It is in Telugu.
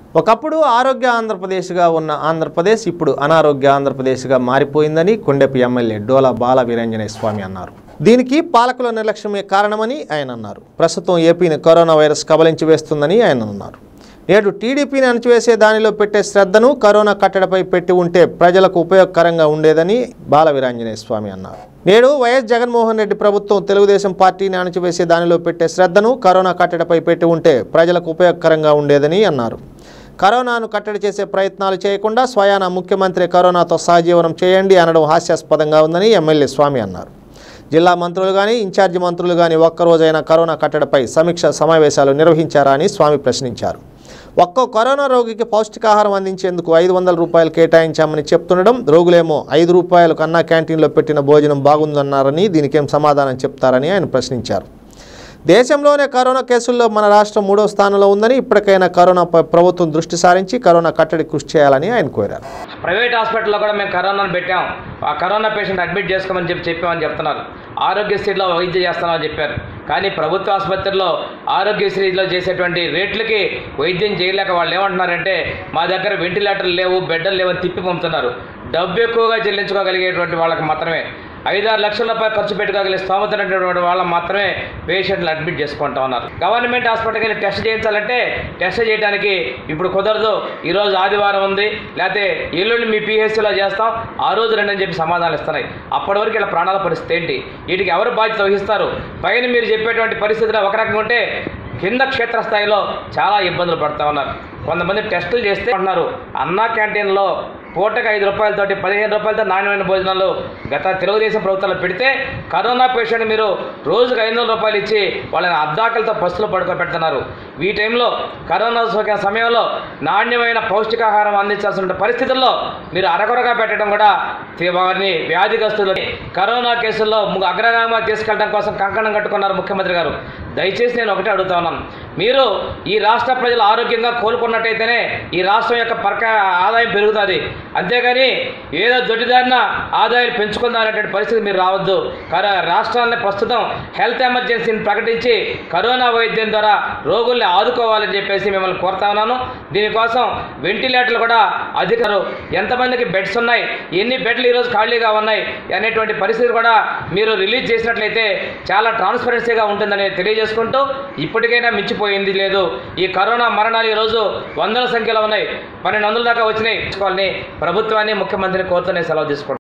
ఒకప్పుడు ఆరోగ్య ఆంధ్రప్రదేశ్గా ఉన్న ఆంధ్రప్రదేశ్ ఇప్పుడు అనారోగ్య ఆంధ్రప్రదేశ్గా మారిపోయిందని కొండెపి ఎమ్మెల్యే డోలా బాల వీరంజనేయ స్వామి అన్నారు దీనికి పాలకుల నిర్లక్ష్యమే కారణమని ఆయన అన్నారు ప్రస్తుతం ఏపీని కరోనా వైరస్ కబలించి వేస్తుందని ఆయన అన్నారు నేడు టీడీపీని అణచివేసే దానిలో పెట్టే శ్రద్ధను కరోనా కట్టడిపై పెట్టి ఉంటే ప్రజలకు ఉపయోగకరంగా ఉండేదని బాల వీరాంజనేయ స్వామి అన్నారు నేడు వైఎస్ జగన్మోహన్ రెడ్డి ప్రభుత్వం తెలుగుదేశం పార్టీని అణచివేసే దానిలో పెట్టే శ్రద్ధను కరోనా కట్టడిపై పెట్టి ఉంటే ప్రజలకు ఉపయోగకరంగా ఉండేదని అన్నారు కరోనాను కట్టడి చేసే ప్రయత్నాలు చేయకుండా స్వయాన ముఖ్యమంత్రి కరోనాతో సహజీవనం చేయండి అనడం హాస్యాస్పదంగా ఉందని ఎమ్మెల్యే స్వామి అన్నారు జిల్లా మంత్రులు కానీ ఇన్ఛార్జి మంత్రులు కానీ ఒక్కరోజైనా కరోనా కట్టడిపై సమీక్ష సమావేశాలు నిర్వహించారా అని స్వామి ప్రశ్నించారు ఒక్కో కరోనా రోగికి పౌష్టికాహారం అందించేందుకు ఐదు వందల రూపాయలు కేటాయించామని చెప్తుండడం రోగులేమో ఐదు రూపాయలు కన్నా క్యాంటీన్లో పెట్టిన భోజనం బాగుందన్నారని దీనికేం సమాధానం చెప్తారని ఆయన ప్రశ్నించారు దేశంలోనే కరోనా కేసుల్లో మన రాష్ట్రం మూడో స్థానంలో ఉందని ఇప్పటికైనా కరోనాపై ప్రభుత్వం దృష్టి సారించి కరోనా కట్టడి కృషి చేయాలని ఆయన కోరారు ప్రైవేట్ హాస్పిటల్లో కూడా మేము కరోనాను పెట్టాం ఆ కరోనా పేషెంట్ అడ్మిట్ చేసుకోమని చెప్పి చెప్పామని చెప్తున్నారు ఆరోగ్యశ్రీలో వైద్యం చేస్తామని చెప్పారు కానీ ప్రభుత్వ ఆసుపత్రిలో ఆరోగ్యశ్రీలో చేసేటువంటి రేట్లకి వైద్యం చేయలేక వాళ్ళు ఏమంటున్నారంటే మా దగ్గర వెంటిలేటర్లు లేవు బెడ్డలు లేవని తిప్పి పంపుతున్నారు డబ్బు ఎక్కువగా చెల్లించుకోగలిగేటువంటి వాళ్ళకి మాత్రమే ఐదారు లక్షల రూపాయలు ఖర్చు పెట్టుకోగలిగే స్తోమత ఉన్నటువంటి వాళ్ళని మాత్రమే పేషెంట్లు అడ్మిట్ చేసుకుంటా ఉన్నారు గవర్నమెంట్ హాస్పిటల్కి వెళ్ళి టెస్ట్ చేయించాలంటే టెస్ట్ చేయడానికి ఇప్పుడు కుదరదు ఈరోజు ఆదివారం ఉంది లేకపోతే ఎల్లుండి మీ పిహెచ్సిలో చేస్తాం ఆ రోజు రండి అని చెప్పి సమాధానాలు ఇస్తున్నాయి అప్పటి వరకు ఇలా ప్రాణాల పరిస్థితి ఏంటి వీటికి ఎవరు బాధ్యత వహిస్తారు పైన మీరు చెప్పేటువంటి పరిస్థితిలో ఒక రకంగా ఉంటే కింద క్షేత్రస్థాయిలో చాలా ఇబ్బందులు పడుతూ ఉన్నారు కొంతమంది టెస్టులు చేస్తే అంటున్నారు అన్నా క్యాంటీన్లో పూటకు ఐదు రూపాయలతోటి పదిహేను రూపాయలతో నాణ్యమైన భోజనాలు గత తెలుగుదేశం ప్రభుత్వంలో పెడితే కరోనా పేషెంట్ మీరు రోజుకు ఐదు వందల రూపాయలు ఇచ్చి వాళ్ళని అద్దాకలతో పస్తులు పడుకోబెడుతున్నారు ఈ టైంలో కరోనా సోకిన సమయంలో నాణ్యమైన పౌష్టికాహారం అందించాల్సిన పరిస్థితుల్లో మీరు అరకొరగా పెట్టడం కూడా తీ- వారిని వ్యాధిగ్రస్తులని కరోనా కేసుల్లో ము- అగ్రగామిగా తీసుకెళ్ళడం కోసం కంకణం కట్టుకున్నారు ముఖ్యమంత్రి గారు దయచేసి నేను ఒకటే అడుగుతా ఉన్నాను మీరు ఈ రాష్ట్ర ప్రజలు ఆరోగ్యంగా కోలుకున్నట్టయితేనే ఈ రాష్ట్రం యొక్క పరక ఆదాయం పెరుగుతుంది అంతేగాని ఏదో దొడ్డిదారిన ఆదాయాలు పెంచుకుందాం అనేటువంటి పరిస్థితి మీరు రావద్దు కరో రాష్ట్రాన్ని ప్రస్తుతం హెల్త్ ఎమర్జెన్సీని ప్రకటించి కరోనా వైద్యం ద్వారా రోగుల్ని ఆదుకోవాలని చెప్పేసి మిమ్మల్ని కోరుతా ఉన్నాను దీనికోసం వెంటిలేటర్లు కూడా అధికారు ఎంతమందికి బెడ్స్ ఉన్నాయి ఎన్ని బెడ్లు ఈరోజు ఖాళీగా ఉన్నాయి అనేటువంటి పరిస్థితి కూడా మీరు రిలీజ్ చేసినట్లయితే చాలా ట్రాన్స్పరెన్సీగా ఉంటుందని తెలియజేసుకుంటూ ఇప్పటికైనా మించిపోయింది లేదు ఈ కరోనా మరణాలు ఈరోజు వందల సంఖ్యలో ఉన్నాయి పన్నెండు వందల దాకా వచ్చినాయి వాళ్ళని ప్రభుత్వాన్ని ముఖ్యమంత్రిని కోరుతూనే సెలవు తీసుకుంటాం